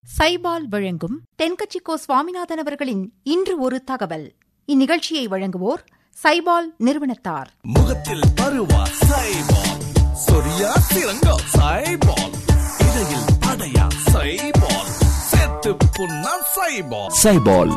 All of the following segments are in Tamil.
சைபால் வழங்கும் தென்கட்சிக்கோ சுவாமிநாதன் அவர்களின் இன்று ஒரு தகவல் இந்நிகழ்ச்சியை வழங்குவோர் சைபால் நிறுவனத்தார் முகத்தில் பருவா சைபால் சொரியா சிறங்கா சைபால் இடையில் அடையா சைபால் செத்து புண்ணா சைபால் சைபால்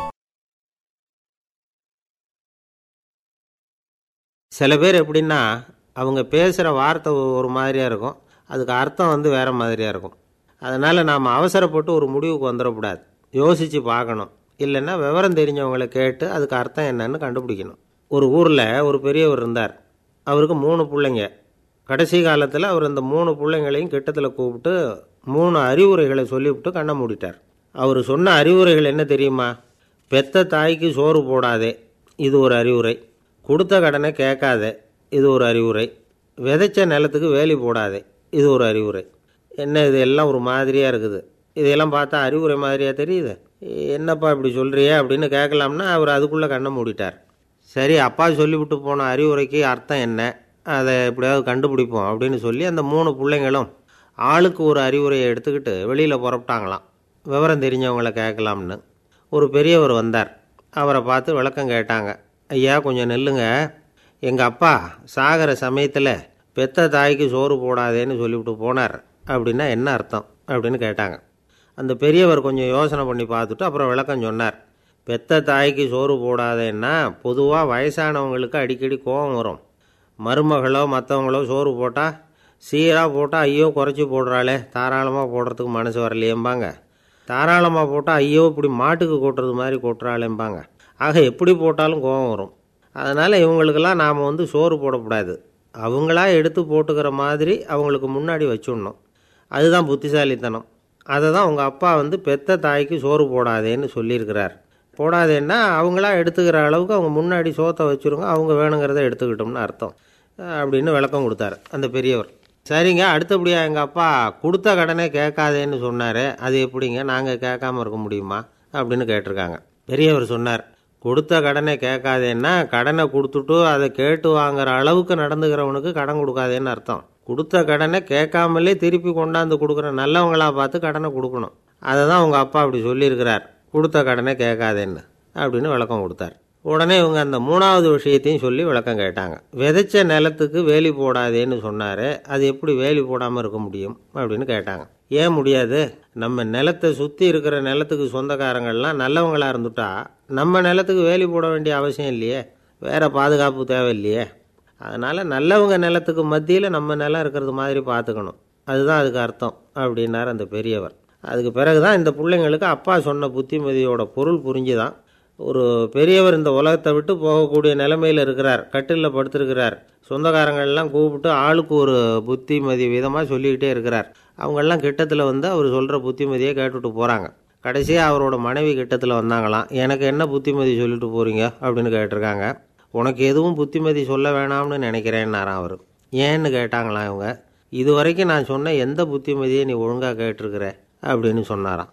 சில பேர் எப்படின்னா அவங்க பேசுகிற வார்த்தை ஒரு மாதிரியாக இருக்கும் அதுக்கு அர்த்தம் வந்து வேறு மாதிரியாக இருக்கும் அதனால் நாம் அவசரப்பட்டு ஒரு முடிவுக்கு வந்துடக்கூடாது யோசித்து பார்க்கணும் இல்லைன்னா விவரம் தெரிஞ்சவங்களை கேட்டு அதுக்கு அர்த்தம் என்னன்னு கண்டுபிடிக்கணும் ஒரு ஊரில் ஒரு பெரியவர் இருந்தார் அவருக்கு மூணு பிள்ளைங்க கடைசி காலத்தில் அவர் அந்த மூணு பிள்ளைங்களையும் கிட்டத்தில் கூப்பிட்டு மூணு அறிவுரைகளை சொல்லிவிட்டு கண்ணை மூடிட்டார் அவர் சொன்ன அறிவுரைகள் என்ன தெரியுமா பெத்த தாய்க்கு சோறு போடாதே இது ஒரு அறிவுரை கொடுத்த கடனை கேட்காதே இது ஒரு அறிவுரை விதைச்ச நிலத்துக்கு வேலி போடாதே இது ஒரு அறிவுரை என்ன இது எல்லாம் ஒரு மாதிரியாக இருக்குது இதையெல்லாம் பார்த்தா அறிவுரை மாதிரியாக தெரியுது என்னப்பா இப்படி சொல்கிறியே அப்படின்னு கேட்கலாம்னா அவர் அதுக்குள்ளே கண்ணை மூடிட்டார் சரி அப்பா சொல்லிவிட்டு போன அறிவுரைக்கு அர்த்தம் என்ன அதை எப்படியாவது கண்டுபிடிப்போம் அப்படின்னு சொல்லி அந்த மூணு பிள்ளைங்களும் ஆளுக்கு ஒரு அறிவுரையை எடுத்துக்கிட்டு வெளியில் புறப்பட்டாங்களாம் விவரம் தெரிஞ்சவங்கள கேட்கலாம்னு ஒரு பெரியவர் வந்தார் அவரை பார்த்து விளக்கம் கேட்டாங்க ஐயா கொஞ்சம் நெல்லுங்க எங்கள் அப்பா சாகிற சமயத்தில் பெத்த தாய்க்கு சோறு போடாதேன்னு சொல்லிவிட்டு போனார் அப்படின்னா என்ன அர்த்தம் அப்படின்னு கேட்டாங்க அந்த பெரியவர் கொஞ்சம் யோசனை பண்ணி பார்த்துட்டு அப்புறம் விளக்கம் சொன்னார் பெத்த தாய்க்கு சோறு போடாதேன்னா பொதுவாக வயசானவங்களுக்கு அடிக்கடி கோபம் வரும் மருமகளோ மற்றவங்களோ சோறு போட்டால் சீராக போட்டால் ஐயோ குறைச்சி போடுறாளே தாராளமாக போடுறதுக்கு மனசு வரலையேம்பாங்க தாராளமாக போட்டால் ஐயோ இப்படி மாட்டுக்கு கொட்டுறது மாதிரி கொட்டுறாளேம்பாங்க ஆக எப்படி போட்டாலும் கோபம் வரும் அதனால் இவங்களுக்கெல்லாம் நாம் வந்து சோறு போடக்கூடாது அவங்களா எடுத்து போட்டுக்கிற மாதிரி அவங்களுக்கு முன்னாடி வச்சுடணும் அதுதான் புத்திசாலித்தனம் அதை தான் உங்கள் அப்பா வந்து பெத்த தாய்க்கு சோறு போடாதேன்னு சொல்லியிருக்கிறார் போடாதேன்னா அவங்களா எடுத்துக்கிற அளவுக்கு அவங்க முன்னாடி சோத்தை வச்சுருங்க அவங்க வேணுங்கிறத எடுத்துக்கிட்டோம்னு அர்த்தம் அப்படின்னு விளக்கம் கொடுத்தாரு அந்த பெரியவர் சரிங்க அடுத்தபடியாக எங்கள் அப்பா கொடுத்த கடனே கேட்காதேன்னு சொன்னார் அது எப்படிங்க நாங்கள் கேட்காம இருக்க முடியுமா அப்படின்னு கேட்டிருக்காங்க பெரியவர் சொன்னார் கொடுத்த கடனை கேட்காதேன்னா கடனை கொடுத்துட்டு அதை கேட்டு வாங்குற அளவுக்கு நடந்துக்கிறவனுக்கு கடன் கொடுக்காதேன்னு அர்த்தம் கொடுத்த கடனை கேட்காமலே திருப்பி கொண்டாந்து கொடுக்குற நல்லவங்களா பார்த்து கடனை கொடுக்கணும் அதை தான் உங்கள் அப்பா அப்படி சொல்லியிருக்கிறார் கொடுத்த கடனை கேட்காதேன்னு அப்படின்னு விளக்கம் கொடுத்தார் உடனே இவங்க அந்த மூணாவது விஷயத்தையும் சொல்லி விளக்கம் கேட்டாங்க விதைச்ச நிலத்துக்கு வேலி போடாதேன்னு சொன்னார் அது எப்படி வேலி போடாமல் இருக்க முடியும் அப்படின்னு கேட்டாங்க ஏன் முடியாது நம்ம நிலத்தை சுற்றி இருக்கிற நிலத்துக்கு சொந்தக்காரங்கள்லாம் நல்லவங்களாக இருந்துட்டா நம்ம நிலத்துக்கு வேலி போட வேண்டிய அவசியம் இல்லையே வேறு பாதுகாப்பு தேவையில்லையே அதனால் நல்லவங்க நிலத்துக்கு மத்தியில் நம்ம நிலம் இருக்கிறது மாதிரி பார்த்துக்கணும் அதுதான் அதுக்கு அர்த்தம் அப்படின்னார் அந்த பெரியவர் அதுக்கு பிறகு தான் இந்த பிள்ளைங்களுக்கு அப்பா சொன்ன புத்திமதியோட பொருள் புரிஞ்சுதான் ஒரு பெரியவர் இந்த உலகத்தை விட்டு போகக்கூடிய நிலைமையில் இருக்கிறார் கட்டிலில் படுத்திருக்கிறார் சொந்தக்காரங்கள்லாம் கூப்பிட்டு ஆளுக்கு ஒரு புத்திமதி விதமாக சொல்லிக்கிட்டே இருக்கிறார் அவங்கெல்லாம் கிட்டத்தில் வந்து அவர் சொல்கிற புத்திமதியை கேட்டுட்டு போகிறாங்க கடைசியாக அவரோட மனைவி கிட்டத்தில் வந்தாங்களாம் எனக்கு என்ன புத்திமதி சொல்லிட்டு போகிறீங்க அப்படின்னு கேட்டிருக்காங்க உனக்கு எதுவும் புத்திமதி சொல்ல வேணாம்னு நினைக்கிறேன்னாராம் அவர் ஏன்னு கேட்டாங்களாம் இவங்க இது வரைக்கும் நான் சொன்ன எந்த புத்திமதியை நீ ஒழுங்காக கேட்டிருக்கிற அப்படின்னு சொன்னாராம்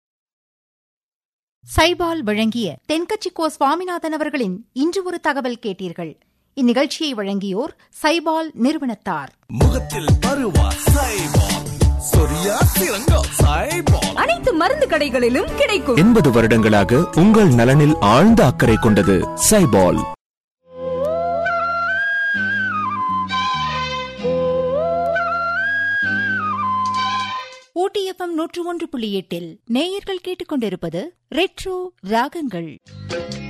சைபால் வழங்கிய தென்கட்சிக்கோ சுவாமிநாதன் அவர்களின் இன்று ஒரு தகவல் கேட்டீர்கள் இந்நிகழ்ச்சியை வழங்கியோர் சைபால் நிறுவனத்தார் முகத்தில் பருவா சைபால் சொரியா சிறங்கா சைபால் அனைத்து மருந்து கடைகளிலும் கிடைக்கும் எண்பது வருடங்களாக உங்கள் நலனில் ஆழ்ந்த அக்கறை கொண்டது சைபால் ஊட்டிஎஃப்எம் நூற்று ஒன்று புள்ளி எட்டில் நேயர்கள் கேட்டுக்கொண்டிருப்பது ரெட்ரோ ராகங்கள்